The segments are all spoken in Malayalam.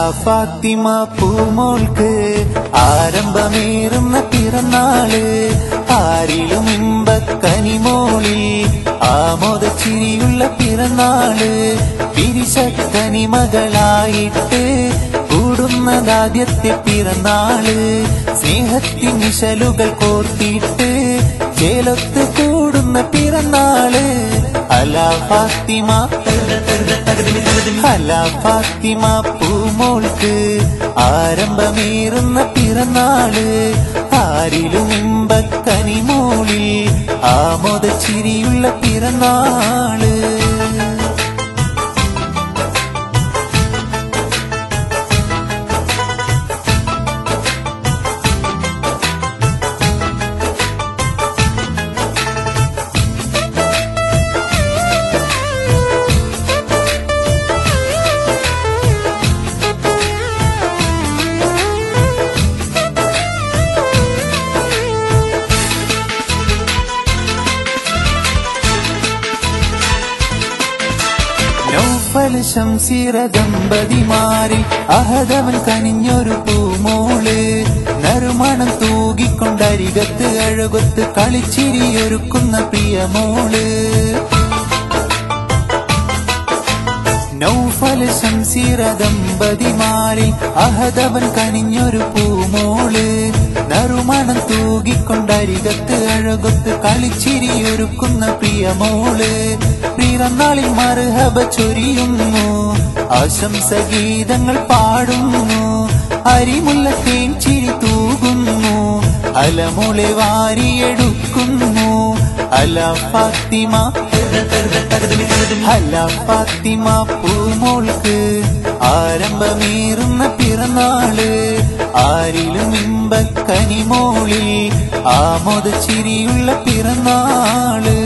ഫാത്തിമ പൂമോൾക്ക് ആരംഭമേറുന്ന പിറന്നാള് ആരിലും ഇമ്പക്കനിമോളിൽ ആമോദച്ചിരിയുള്ള പിറന്നാള് പിരിശക്കനിമകളായിട്ട് കൂടുന്നതാദ്യത്തെ പിറന്നാള് സ്നേഹത്തിൻ നിശലുകൾ കോർത്തിട്ട് ചേലത്ത് കൂടുന്ന പിറന്നാള് അല ഫാത്തിമ അല ഫാത്തിമ പൂമോൾക്ക് ആരംഭമേറുന്ന പിറന്നാള് ആരിലും ഇമ്പക്കനിമോളിൽ ആമോദച്ചിരിയുള്ള പിറന്നാള് നൗഫൽ ശംസീറ ദമ്പതിമാരിൽ അഹദവൻ കനിഞ്ഞൊരു പൂമോള് നറുമണം തൂകിക്കൊണ്ടരികത്ത് അഴകൊത്ത് കളിച്ചിരിയൊരുക്കുന്ന പ്രിയമോള് നൗഫൽ ശംസീറ ദമ്പതിമാരിൽ അഹദവൻ കനിഞ്ഞൊരു പൂമോള് നറുമണം തൂകിക്കൊണ്ടരികത്ത് അഴകൊത്ത് കളിച്ചിരിയൊരുക്കുന്ന പ്രിയമോള് പിറന്നാളിൽ മറുഹബ ചൊരിയുന്നു ആശംസ ഗീതങ്ങൾ പാടുന്നു അരിമുല്ല തേൻ ചിരി തൂകുന്നു അലമുളെ വാരിയെടുക്കുന്നു അല ഫാത്തിമ അല ഫാത്തിമ പൂമോൾക്ക് ആരംഭമേറുന്ന പിറന്നാള് ആരിലും ഇമ്പക്കനിമോളിൽ ആമോദച്ചിരിയുള്ള പിറന്നാള്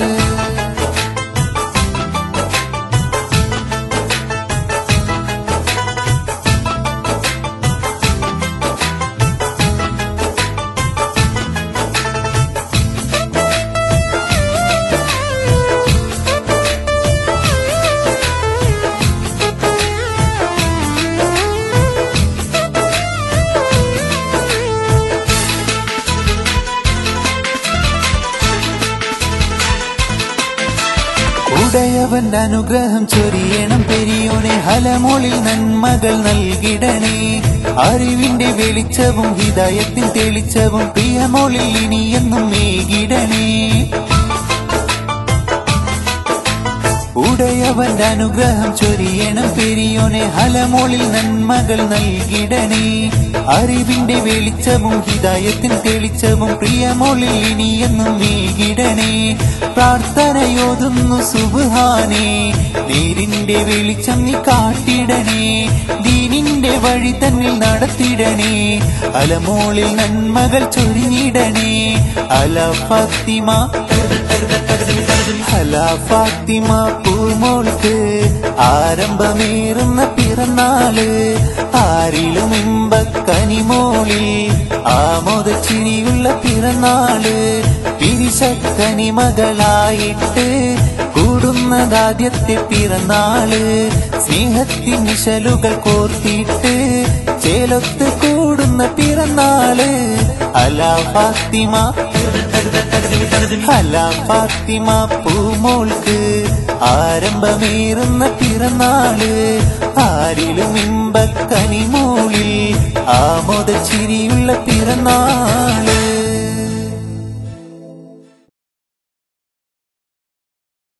ഉടയവന്റെ അനുഗ്രഹം ചൊരിയണം പെരിയോനെ ഹലമോളിൽ നന്മകൾ നൽകിടണേ അറിവിന്റെ വെളിച്ചവും ഹിതയത്തിൻ തെളിച്ചവും പ്രിയമോളിൽ ഇനിയെന്നും മേകിടണേ ഉടയവന്റെ അനുഗ്രഹം ചൊരിയണം പെരിയോനെ ഹലമോളിൽ നന്മകൾ നൽകിടണേ അറിവിന്റെ വെളിച്ചവും ഹിതായത്തിൻ തെളിച്ചവും പ്രിയമോളിൽ ഇനിയെന്നും നീകിടണേ പ്രാർത്ഥനയോതുന്നു സുബാനേ നേരിന്റെ വെളിച്ചം നീ കാട്ടിടണേ ദീനിന്റെ വഴി തന്നിൽ നടത്തിടണേ അലമോളിൽ നന്മകൾ ചൊരിഞ്ഞിടണേ അല ഫാത്തിമ അല ഫാത്തിമ പൂമോൾക്ക് ആരംഭമേറുന്ന പിറന്നാള് ആരിലും ഇമ്പക്കനിമോളിൽ ആമോദച്ചിരിയുള്ള പിറന്നാള് പിരിശക്കനിമകളായിട്ട് കൂടുന്നതാദ്യത്തെ പിറന്നാള് സ്നേഹത്തിൻ നിശലുകൾ കോർത്തിട്ട് ചേലത്ത് കൂടുന്ന പിറന്നാള് അല ഫാത്തിമ അല ഫാത്തിമ പൂമോൾക്ക് ആരംഭമേറുന്ന പിറന്നാള് ആരിലും ഇമ്പക്കനിമോളിൽ ആമോദച്ചിരിയുള്ള പിറന്നാള്